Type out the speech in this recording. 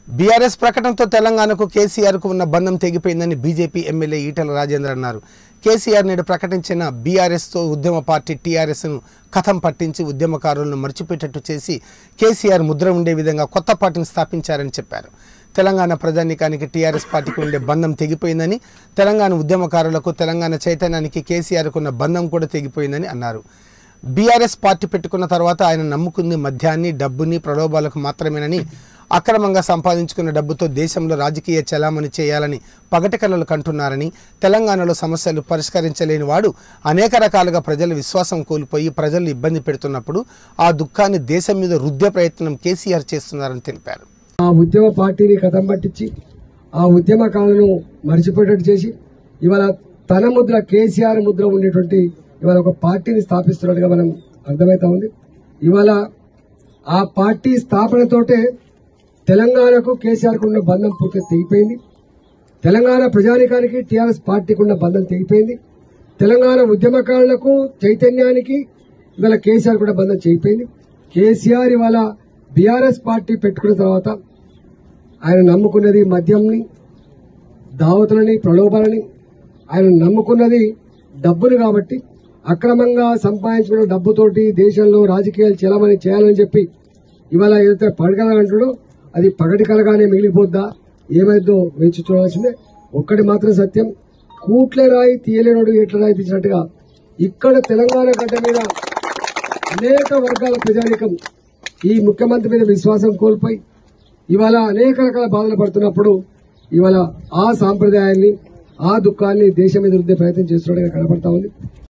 BRS ప్రకటనతో తెలంగాణకు కేసీఆర్కు ఉన్న బంధం తెగిపోయిందని బీజేపీ ఎమ్మెల్యే ఈటల రాజేందర్ అన్నారు కేసీఆర్ నేడు ప్రకటించిన బీఆర్ఎస్తో ఉద్యమ పార్టీ టీఆర్ఎస్ను కథం పట్టించి ఉద్యమకారులను మర్చిపోయేటట్టు చేసి కేసీఆర్ ముద్ర ఉండే విధంగా కొత్త పార్టీని స్థాపించారని చెప్పారు తెలంగాణ ప్రజానీకానికి టీఆర్ఎస్ పార్టీకి ఉండే బంధం తెగిపోయిందని తెలంగాణ ఉద్యమకారులకు తెలంగాణ చైతన్యానికి కేసీఆర్కు ఉన్న బంధం కూడా తెగిపోయిందని అన్నారు బీఆర్ఎస్ పార్టీ పెట్టుకున్న తర్వాత ఆయన నమ్ముకుంది మద్యాన్ని డబ్బుని ప్రలోభాలకు మాత్రమేనని అక్రమంగా సంపాదించుకున్న డబ్బుతో దేశంలో రాజకీయ చలామణి చేయాలని పగటి కలలు కంటున్నారని తెలంగాణలో సమస్యలు పరిష్కరించలేని వాడు అనేక రకాలుగా ప్రజల విశ్వాసం కోల్పోయి ప్రజలు ఇబ్బంది పెడుతున్నప్పుడు ఆ దుఃఖాన్ని దేశం మీద రుద్దే ప్రయత్నం కేసీఆర్ చేస్తున్నారని తెలిపారు ఆ ఉద్యమ పార్టీని కథం పట్టించి ఆ ఉద్యమకాలను మర్చిపోయేటట్టు చేసి ఇవాళ తన ముద్ర కేసీఆర్ ముద్ర ఉండేటువంటి ఇవాళ ఒక పార్టీని స్థాపిస్తున్నట్టుగా మనం అర్థమవుతా ఉంది ఇవాళ ఆ పార్టీ స్థాపనతోటే తెలంగాణకు కేసీఆర్కు ఉన్న బంధం పూర్తిగా తెగిపోయింది తెలంగాణ ప్రజానికానికి టీఆర్ఎస్ పార్టీకి ఉన్న బంధం తెగిపోయింది తెలంగాణ ఉద్యమకారులకు చైతన్యానికి ఇవాళ కేసీఆర్ కూడా బంధం చేయిపోయింది కేసీఆర్ ఇవాళ బీఆర్ఎస్ పార్టీ పెట్టుకున్న తర్వాత ఆయన నమ్ముకున్నది మద్యంని దావతులని ప్రలోభాలని ఆయన నమ్ముకున్నది డబ్బుని కాబట్టి అక్రమంగా సంపాదించుకున్న డబ్బుతోటి దేశంలో రాజకీయాలు చేయాలని చేయాలని చెప్పి ఇవాళ ఏదైతే పడగల అంటాడో అది పగటి కలగానే మిగిలిపోద్దా ఏమైందో వేచి చూడాల్సిందే ఒక్కటి మాత్రం సత్యం కూట్లే రాయి తీయలేనోడు ఎట్ల రాయి తీసినట్టుగా ఇక్కడ తెలంగాణ గడ్డ మీద అనేక వర్గాల ప్రజానికం ఈ ముఖ్యమంత్రి మీద విశ్వాసం కోల్పోయి ఇవాళ అనేక రకాల బాధలు పడుతున్నప్పుడు ఇవాళ ఆ సాంప్రదాయాన్ని ఆ దుఃఖాన్ని దేశం మీద రుద్దే ప్రయత్నం చేస్తున్నట్టుగా కనపడతా ఉంది